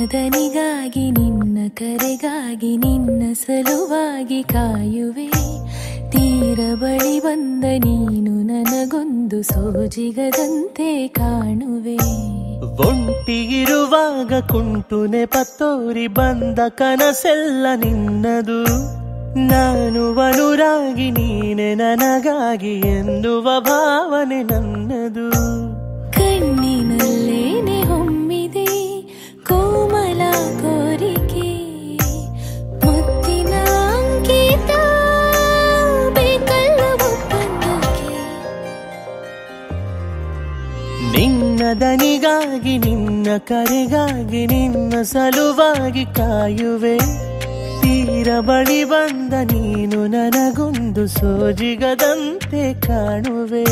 ದನಿಗಾಗಿ ನಿನ್ನ ಕರೆಗಾಗಿ ನಿನ್ನ ಸಲುವಾಗಿ ಕಾಯುವೆ ತೀರ ಬಳಿ ಬಂದ ನೀನು ನನಗೊಂದು ಸೋಜಿಗದಂತೆ ಕಾಣುವೆ ಒಂಟಿಗಿರುವಾಗ ಕುಂಟು ನೆಪತ್ತೋರಿ ಬಂದ ಕನಸೆಲ್ಲ ನಿನ್ನದು ನಾನು ಅನುರಾಗಿ ನೀನೆ ನನಗಾಗಿ ಎನ್ನುವ ಭಾವನೆ ನನ್ನದು ಕಣ್ಣಿನಲ್ಲೇನೆ ಹೊಮ್ಮಿದೆ ಕೋಮಲ ಕೋರಿಕೆ ಮುತ್ತಿನ ಅಂಕಿತ ಬೇಕಲ್ಲ ಒಪ್ಪಂದಕ್ಕೆ ನಿನ್ನ ದನಿಗಾಗಿ ನಿನ್ನ ಕರೆಗಾಗಿ ನಿನ್ನ ಸಲುವಾಗಿ ಕಾಯುವೆ ತೀರ ಬಳಿ ಬಂದ ನೀನು ನನಗೊಂದು ಸೋಜಿಗದಂತೆ ಕಾಣುವೆ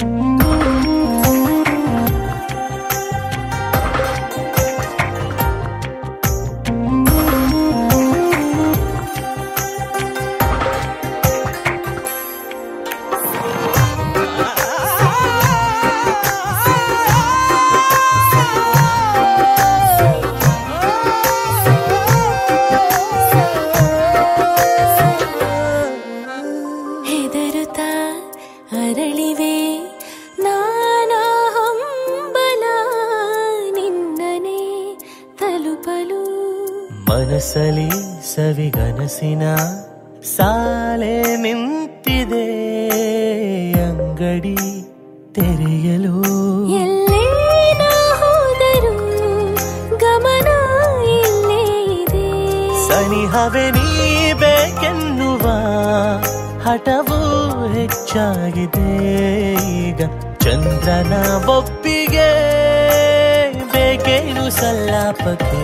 ಹೆದರುತ್ತಾ ಅರಳಿವೆ ನಾನಾ ಹಂಬಲ ನಿನ್ನನೆ ತಲುಪಲು ಮನಸ್ಸಲಿ ಸವಿಗನಸಿನ ಸಾಲೆ ನಿಂತಿದೆ ಅಂಗಡಿ ತೆರೆಯಲು ಎಲ್ಲೇ ನಾ ಹೋದರೂ ಗಮನ ಇಲ್ಲೇ ಇದೆ ಸನಿಹವೇ ನೀ ಬೇಕೆನ್ನುವ ಹಠವೂ ಹೆಚ್ಚಾಗಿದೆ ಈಗ ಚಂದ್ರನ ಒಪ್ಪಿಗೆ ಬೇಕೇನು ಸಲ್ಲಾಪಕ್ಕೆ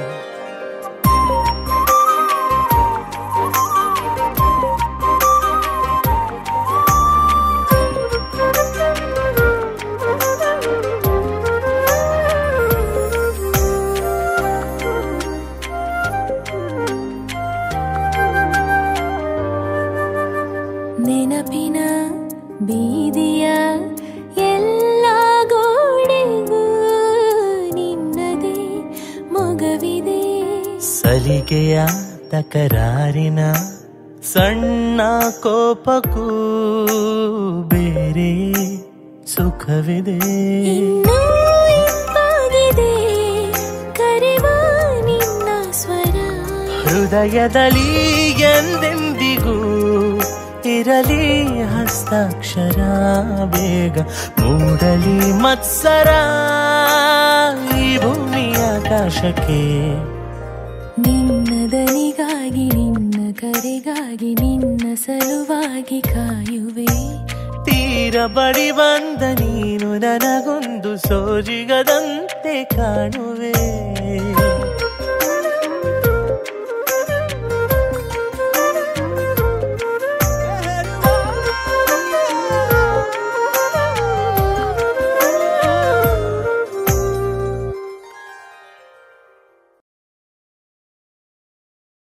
ನೆನಪಿನ ಬೀದಿಯ ಎಲ್ಲ ಗೋಡೆಗೂ ನಿನ್ನದೇ ಮೊಗವಿದೆ ಸಲಿಗೆಯ ತಕರಾರಿನ ಸಣ್ಣ ಕೋಪಕ್ಕೂ ಬೇರೆ ಸುಖವಿದೆ ಇನ್ನೂ ಇಂಪಾಗಿದೆ ಕರೆವ ನಿನ್ನ ಸ್ವರ ಹೃದಯದಲ್ಲಿ ಎಂದೆಂದಿಗೂ ಇರಲಿ ಹಸ್ತಾಕ್ಷರ ಬೇಗ ಮೂಡಲಿ ಮತ್ಸರ ಈ ಭೂಮಿ ಆಕಾಶಕ್ಕೆ ನಿನ್ನ ದನಿಗಾಗಿ ನಿನ್ನ ಕರೆಗಾಗಿ ನಿನ್ನ ಸಲುವಾಗಿ ಕಾಯುವೆ ತೀರ ಬಳಿ ಬಂದ ನೀನು ನನಗೊಂದು ಸೋಜಿಗದಂತೆ ಕಾಣುವೆ